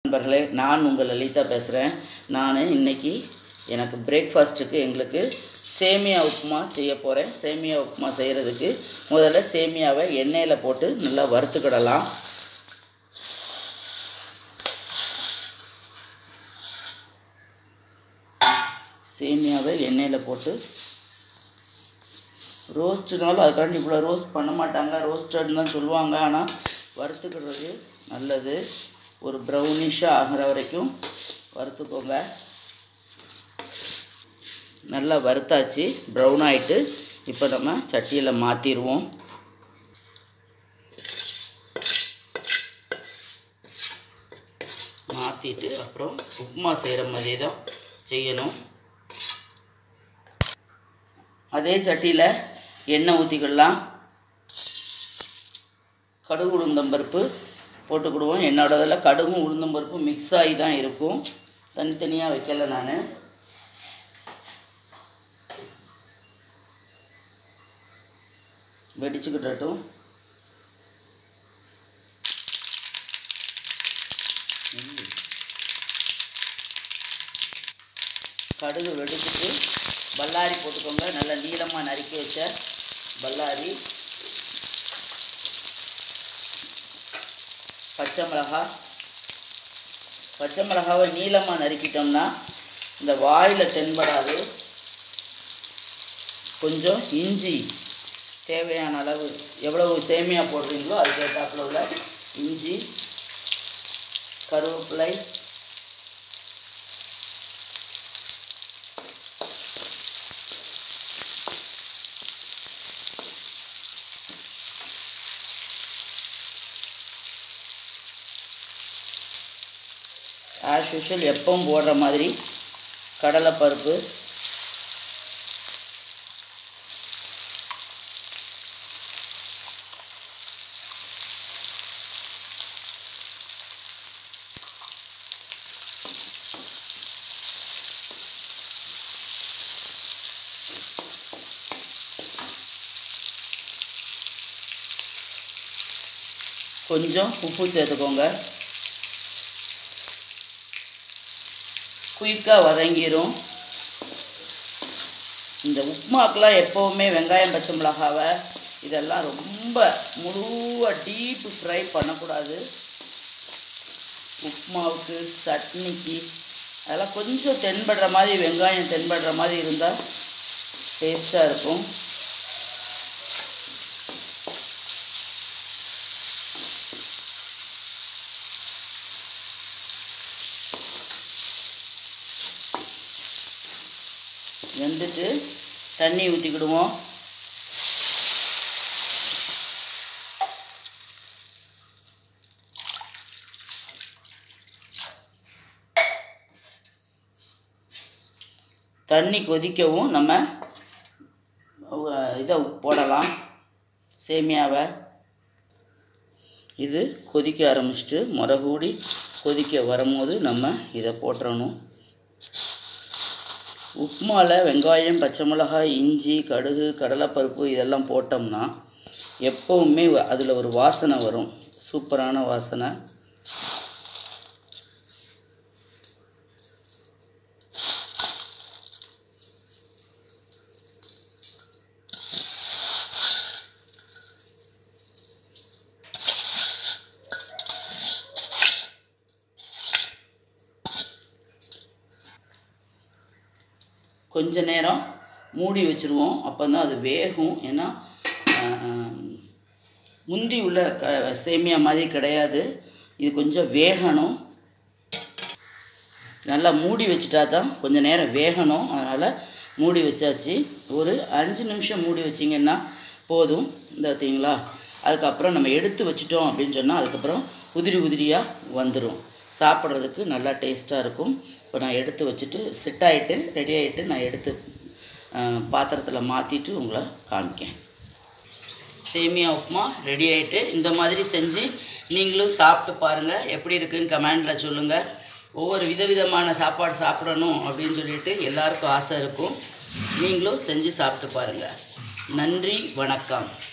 நண்பர்களே நான் உங்கள் லலிதா பேசுகிறேன் நான் இன்னைக்கு எனக்கு பிரேக்ஃபாஸ்ட்டுக்கு எங்களுக்கு சேமியா உப்புமா செய்ய போகிறேன் சேமியா உப்புமா செய்கிறதுக்கு முதல்ல சேமியாவை எண்ணெயில் போட்டு நல்லா வறுத்துக்கிடலாம் சேமியாவை எண்ணெயில் போட்டு ரோஸ்ட்டுனாலும் அதுக்காண்டி இவ்வளோ ரோஸ்ட் பண்ண மாட்டாங்க ரோஸ்டட்னு தான் சொல்லுவாங்க ஆனால் வறுத்துக்கிறது நல்லது ஒரு ப்ரௌனிஷாக ஆகிற வரைக்கும் வறுத்துக்கோங்க நல்லா வறுத்தாச்சு ப்ரௌன் ஆகிட்டு இப்போ நம்ம சட்டியில் மாற்றிடுவோம் மாற்றிட்டு அப்புறம் உப்புமா செய்கிற மாதிரி தான் செய்யணும் அதே சட்டியில் எண்ணெய் ஊற்றிக்கிடலாம் கடுகு உளுந்தம்பருப்பு போட்டுக்கிடுவோம் என்னோடதில் கடுகும் உளுந்தம்பருப்பும் மிக்ஸ் ஆகி தான் இருக்கும் தனித்தனியாக வைக்கல நான் வெடிச்சுக்கிட்டட்டும் கடுகு வெடிச்சிட்டு பல்லாரி போட்டுக்கோங்க நல்லா நீளமாக நறுக்கி வச்ச பல்லாரி பச்சை மிளகா பச்சை மிளகாவை நீளமாக நறுக்கிட்டோம்னா இந்த வாயில் தென்படாது கொஞ்சம் இஞ்சி தேவையான அளவு எவ்வளவு சேமியா போடுறீங்களோ அதுக்கேற்றாப்புல உள்ள இஞ்சி கருவேப்பிலை ஆஸ் யூஷுவல் எப்பவும் போடுற மாதிரி கடலைப்பருப்பு கொஞ்சம் உப்பு சேர்த்துக்கோங்க குயிக்காக வதங்கிடும் இந்த உப்புமாக்கெலாம் எப்போவுமே வெங்காயம் பச்சை மிளகாவை இதெல்லாம் ரொம்ப முழுவாக டீப்பு ஃப்ரை பண்ணக்கூடாது உப்புமாவுக்கு சட்னிக்கு அதெல்லாம் கொஞ்சம் தென்படுற மாதிரி வெங்காயம் தென்படுற மாதிரி இருந்தால் டேஸ்ட்டாக இருக்கும் வெந்துட்டு தண்ணி ஊற்றிக்கிடுவோம் தண்ணி கொதிக்கவும் நம்ம இதை போடலாம் சேமியாவை இது கொதிக்க ஆரம்பிச்சிட்டு முறை கூடி கொதிக்க வரும்போது நம்ம இதை போட்டுறணும் உப்புமாவில் வெங்காயம் பச்சை மிளகாய் இஞ்சி கடுகு கடலைப்பருப்பு இதெல்லாம் போட்டோம்னா எப்போவுமே அதில் ஒரு வாசனை வரும் சூப்பரான வாசனை கொஞ்ச நேரம் மூடி வச்சுருவோம் அப்போ தான் அது வேகும் ஏன்னா முந்தி உள்ள க சேமியா மாதிரி கிடையாது இது கொஞ்சம் வேகணும் நல்லா மூடி வச்சுட்டா தான் கொஞ்சம் நேரம் வேகணும் அதனால் மூடி வச்சாச்சு ஒரு அஞ்சு நிமிஷம் மூடி வச்சிங்கன்னா போதும் இந்த பார்த்தீங்களா அதுக்கப்புறம் நம்ம எடுத்து வச்சிட்டோம் அப்படின்னு சொன்னால் அதுக்கப்புறம் உதிரி உதிரியாக வந்துடும் சாப்பிட்றதுக்கு நல்லா டேஸ்ட்டாக இருக்கும் இப்போ நான் எடுத்து வச்சுட்டு செட் ஆகிட்டு ரெடி ஆகிட்டு நான் எடுத்து பாத்திரத்தில் மாற்றிட்டு உங்களை காமிக்கேன் சேமியா உப்புமா ரெடி ஆகிட்டு இந்த மாதிரி செஞ்சு நீங்களும் சாப்பிட்டு பாருங்கள் எப்படி இருக்குன்னு கமெண்டில் சொல்லுங்கள் ஒவ்வொரு விதவிதமான சாப்பாடு சாப்பிடணும் அப்படின்னு சொல்லிட்டு எல்லாருக்கும் ஆசை இருக்கும் நீங்களும் செஞ்சு சாப்பிட்டு பாருங்கள் நன்றி வணக்கம்